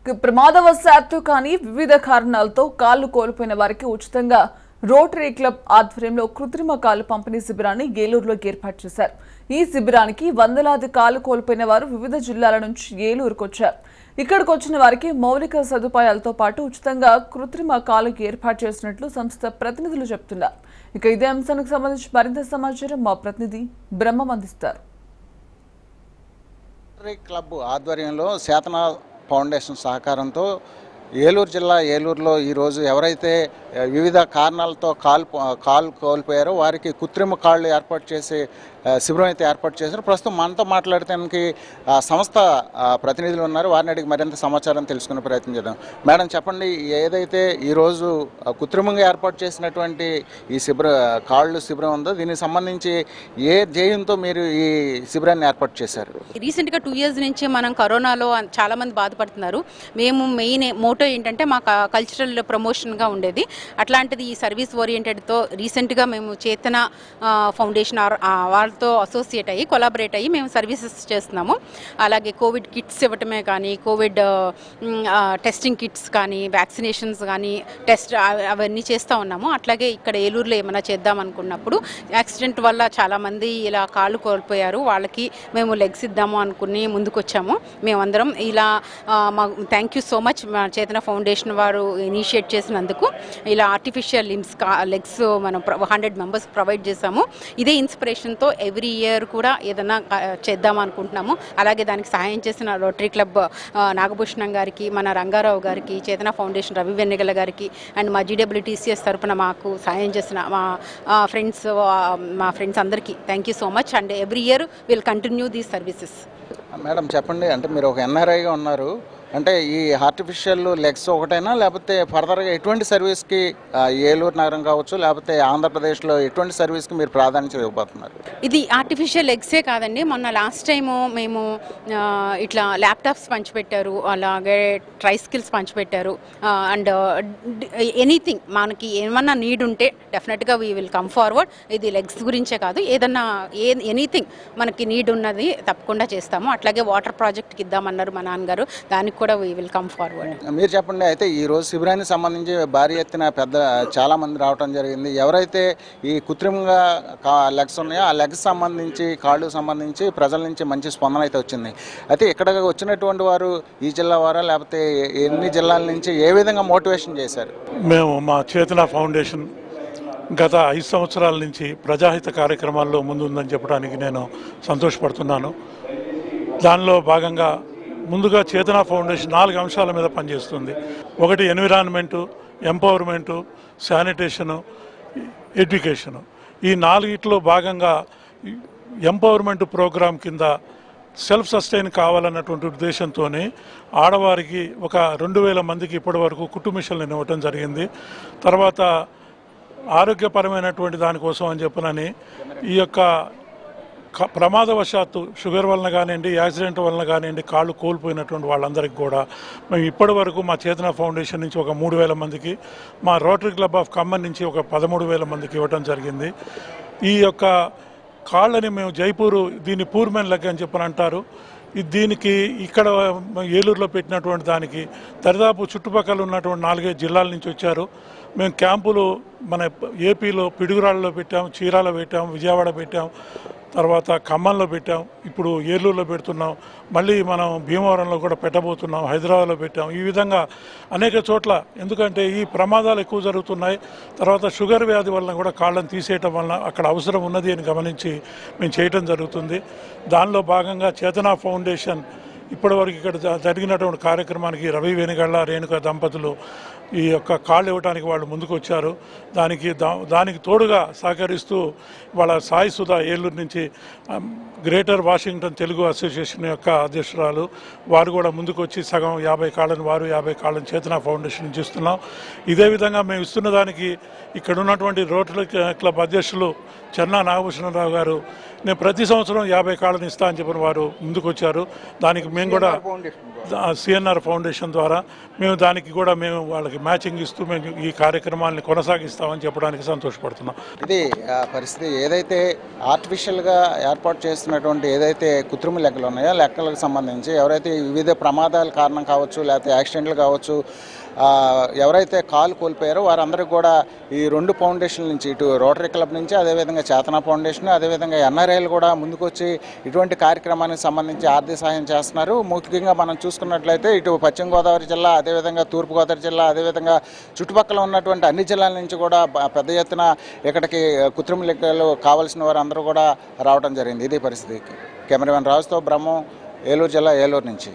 ప్రమాదవశాత్తు కానీ వివిధ కారణాలతో కాళ్లు కోల్పోయిన వారికి ఉచితంగా రోటరీ క్లబ్ ఆధ్వర్యంలో కృత్రిమ కాలు పంపిణీ శిబిరాన్ని ఏలూరులో ఏర్పాటు చేశారు ఈ శిబిరానికి వందలాది కాలు కోల్పోయిన వారు వివిధ జిల్లాల నుంచి ఏలూరుకు వచ్చారు ఇక్కడికి వచ్చిన వారికి మౌలిక సదుపాయాలతో పాటు ఉచితంగా కృత్రిమ కాలు ఏర్పాటు చేసినట్లు సంస్థ ప్రతినిధులు చెబుతున్నారు ఇక ఇదే అంశానికి సంబంధించి మరింత సమాచారం మా ప్రతినిధి బ్రహ్మం అందిస్తారు రోటరీ క్లబ్ ఆధ్వర్యంలో చేతన ఫౌండేషన్ సహకారంతో ఏలూరు జిల్లా ఏలూరులో ఈరోజు ఎవరైతే ఆ, వివిధ కారణాలతో కాల్ కాల్ కోల్పోయారో వారికి కృత్రిమ కాళ్ళు ఏర్పాటు చేసి ఆ, శిబిరం అయితే ఏర్పాటు చేశారు ప్రస్తుతం మనతో మాట్లాడటానికి ఆ సంస్థ ఆ, ప్రతినిధులు ఉన్నారు వారిని అడిగి మరింత సమాచారం తెలుసుకునే ప్రయత్నం చేద్దాం మేడం చెప్పండి ఏదైతే ఈరోజు ఆ, కృత్రిమంగా ఏర్పాటు చేసినటువంటి ఈ శిబిర కాళ్ళు శిబిరం ఉందో దీనికి సంబంధించి ఏ ధ్యేయంతో మీరు ఈ శిబిరాన్ని ఏర్పాటు చేశారు రీసెంట్గా టూ ఇయర్స్ నుంచి మనం కరోనాలో చాలా మంది బాధపడుతున్నారు మేము మెయిన్ మోటో ఏంటంటే మా కల్చరల్ ప్రమోషన్గా ఉండేది అట్లాంటిది ఈ సర్వీస్ ఓరియంటెడ్తో రీసెంట్గా మేము చేతన ఆ, ఫౌండేషన్ ఆర్- ఆ, వాళ్ళతో అసోసియేట్ అయ్యి కొలాబరేట్ అయ్యి మేము సర్వీసెస్ చేస్తున్నాము అలాగే కోవిడ్ కిట్స్ ఇవ్వటమే కానీ covid um, ah, testing kits కానీ వ్యాక్సినేషన్స్ కానీ టెస్ట్ అవ- అవన్నీ చేస్తూ ఉన్నాము అట్లాగే ఇక్కడ ఏలూరులో ఏమైనా చేద్దాం అనుకున్నప్పుడు యాక్సిడెంట్ వల్ల చాలామంది ఇలా కాళ్ళు కోల్పోయారు వాళ్ళకి మేము లెగ్స్ ఇద్దాము అనుకుని ముందుకొచ్చాము మేమందరం ఇలా ఆ, మా థ్యాంక్ యూ సో మచ్ మా చేతన ఫౌండేషన్ వారు ఇనిషియేట్ చేసినందుకు ఇలా ఆర్టిఫిషియల్ లిమ్స్ లెగ్స్ మనం హండ్రెడ్ మెంబర్స్ ప్రొవైడ్ చేశాము ఇదే ఇన్స్పిరేషన్తో ఎవ్రీ ఇయర్ కూడా ఏదైనా ఆ, చేద్దాం అనుకుంటున్నాము అలాగే దానికి సహాయం చేసిన రోటరీ క్లబ్ ఆ, నాగభూషణం గారికి మన రంగారావు గారికి చేతన ఫౌండేషన్ రవి వెన్నెగల గారికి అండ్ మా జీడబ్ల్యూటీసీఎస్ తరపున మాకు సహాయం చేసిన మా ఫ్రెండ్స్ మా ఫ్రెండ్స్ అందరికీ thank you so much and every year will continue these services madam చెప్పండి అంటే మీరు ఒక ఎన్ఆర్ఐగా ఉన్నారు అంటే ఈ ఆర్టిఫిషియల్ లెగ్స్ ఒకటైనా లేకపోతే ఫర్దర్గా ఎటువంటి సర్వీస్కి ఆ, ఏలూరు నగరం కావచ్చు లేకపోతే ఆంధ్రప్రదేశ్లో ఎటువంటి సర్వీస్కి మీరు ప్రాధాన్యత ఇవ్వబోతున్నారు ఇది ఆర్టిఫిషియల్ ఎగ్సే కాదండి మొన్న లాస్ట్ టైము మేము ఆ, ఇట్లా ల్యాప్టాప్స్ పంచిపెట్టారు అలాగే ట్రై స్కిల్స్ పంచిపెట్టారు అండ్ ఎనీథింగ్ మనకి ఏమన్నా నీడ్ ఉంటే డెఫినెట్గా వీ విల్ కమ్ ఫార్వర్డ్ ఇది లెగ్స్ గురించే కాదు ఏదన్నా ఏ ఎనీథింగ్ మనకి నీడ్ ఉన్నది తప్పకుండా చేస్తాము అట్లాగే వాటర్ ప్రాజెక్ట్కి ఇద్దామన్నారు మా నాన్నగారు దానికి కూడా వీ విల్ కమ్ ఫార్వర్డ్ మీరు చెప్పండి అయితే ఈ రోజు శిబిరానికి సంబంధించి భారీ ఎత్తున పెద్ద చాలా మంది రావడం జరిగింది ఎవరైతే ఈ కృత్రిమంగా లెగ్స్ ఉన్నాయో ఆ లెగ్స్ సంబంధించి కాళ్ళు సంబంధించి ప్రజల నుంచి మంచి స్పందన అయితే వచ్చింది అయితే ఇక్కడ వచ్చినటువంటి వారు ఈ జిల్లా వారా లేకపోతే ఎన్ని జిల్లాల నుంచి ఏ విధంగా మోటివేషన్ చేశారు మేము మా చేతన ఫౌండేషన్ గత ఐదు సంవత్సరాల నుంచి ప్రజాహిత కార్యక్రమాల్లో ముందుందని చెప్పడానికి నేను సంతోషపడుతున్నాను దానిలో భాగంగా ముందుగా చేతన ఫౌండేషన్ నాలుగు అంశాల మీద పనిచేస్తుంది ఒకటి ఎన్విరాన్మెంటు ఎంపవర్మెంటు శానిటేషను ఎడ్యుకేషను ఈ నాలుగిట్లో భాగంగా ఎంపవర్మెంట్ ప్రోగ్రాం కింద సెల్ఫ్ సస్టైన్ కావాలన్నటువంటి ఉద్దేశంతోనే ఆడవారికి ఒక రెండు వేల మందికి ఇప్పటి వరకు కుట్టు మిషన్లను ఇవ్వటం జరిగింది తర్వాత ఆరోగ్యపరమైనటువంటి దానికోసం అని చెప్పనని ఈ యొక్క క- ప్రమాదవశాత్తు షుగర్ వలన కానివ్వండి యాక్సిడెంట్ వలన కానివ్వండి కాళ్ళు కోల్పోయినటువంటి వాళ్ళందరికీ కూడా మేము ఇప్పటి వరకు మా చేతన ఫౌండేషన్ నుంచి ఒక మూడు వేల మందికి మా రోటరీ క్లబ్ ఆఫ్ ఖమ్మం నుంచి ఒక పదమూడు వేల మందికి ఇవ్వటం జరిగింది ఈ యొక్క కాళ్ళని మేము జైపూరు దీన్ని పూర్మెన్ లెగ్ అని చెప్పని అంటారు ఇది దీనికి ఇక్కడ ఏలూరులో పెట్టినటువంటి దానికి దరిదాపు చుట్టుపక్కల ఉన్నటువంటి నాలుగైదు జిల్లాల నుంచి వచ్చారు మేము క్యాంపులు మన ఏపీలో పిడుగురాళ్ళలో పెట్టాం చీరాలో పెట్టాం విజయవాడ పెట్టాం తర్వాత ఖమ్మంలో పెట్టాం ఇప్పుడు ఏలూరులో పెడుతున్నాం మళ్ళీ మనం భీమవరంలో కూడా పెట్టబోతున్నాం హైదరాబాద్లో పెట్టాం ఈ విధంగా అనేక చోట్ల ఎందుకంటే ఈ ప్రమాదాలు ఎక్కువ జరుగుతున్నాయి తర్వాత షుగర్ వ్యాధి వలన కూడా కాళ్ళని తీసేయటం వలన అక్కడ అవసరం ఉన్నది అని గమనించి మేము చేయటం జరుగుతుంది దానిలో భాగంగా చేతనా ఫౌండేషన్ ఇప్పటివరకు ఇక్కడ జ- జరిగినటువంటి కార్యక్రమానికి రవి వేణుగళ్ళ రేణుక దంపతులు ఈ యొక్క కాళ్ళు ఇవ్వడానికి వాళ్ళు ముందుకు వచ్చారు దానికి దా- దానికి తోడుగా సహకరిస్తూ వాళ్ళ సాయి సుధా ఏలూరు నుంచి um, greater Washington Telugu association యొక్క అధ్యక్షురాలు వారు కూడా ముందుకు వచ్చి సగం యాభై కాళ్ళని వారు యాభై కాళ్ళని చేతన ఫౌండేషన్ నుంచి ఇస్తున్నాం ఇదే విధంగా మేము ఇస్తున్న దానికి ఇక్కడ ఉన్నటువంటి రోటరీ క్లబ్ అధ్యక్షులు చెన్నా నాగభూషణరావు గారు నేను ప్రతి సంవత్సరం యాభై కాళ్ళని ఇస్తా అని చెప్పిన వారు ముందుకు వచ్చారు దానికి మేము కూడా సిఎన్ఆర్ ఫౌండేషన్ ద్వారా మేము దానికి కూడా మేము వాళ్ళకి మ్యాచింగ్ ఇస్తూ మేము ఈ కార్యక్రమాన్ని కొనసాగిస్తామని చెప్పడానికి సంతోషపడుతున్నాం ఇది ఆ, పరిస్థితి ఏదైతే ఆర్టిఫిషియల్గా ఏర్పాటు చేస్తున్నటువంటి ఏదైతే కృత్రిమ లెక్కలు ఉన్నాయో లెక్కలకు సంబంధించి ఎవరైతే ఈ వివిధ ప్రమాదాల కారణం కావచ్చు లేకపోతే యాక్సిడెంట్లు కావచ్చు ఆ, ఎవరైతే కాలు కోల్పోయారో వారందరికీ కూడా ఈ రెండు ఫౌండేషన్ల నుంచి ఇటు రోటరీ క్లబ్ నుంచి అదేవిధంగా చేతన ఫౌండేషన్ అదేవిధంగా ఎన్ఆర్ఐలు కూడా ముందుకొచ్చి ఇటువంటి కార్యక్రమానికి సంబంధించి ఆర్థిక సహాయం చేస్తున్నారు ముఖ్యంగా మనం చూసుకున్నట్లయితే ఇటు పశ్చిమ గోదావరి జిల్లా అదేవిధంగా తూర్పుగోదావరి జిల్లా అదేవిధంగా చుట్టుపక్కల ఉన్నటువంటి అన్ని జిల్లాల నుంచి కూడా బ- పెద్ద ఎత్తున ఇక్కడికి కృత్రిమ లెక్కలు కావాల్సిన వారు అందరూ కూడా రావడం జరిగింది ఇది పరిస్థితి కెమెరామెన్ రాజుతో బ్రహ్మం ఏలూరు జిల్లా ఏలూరు నుంచి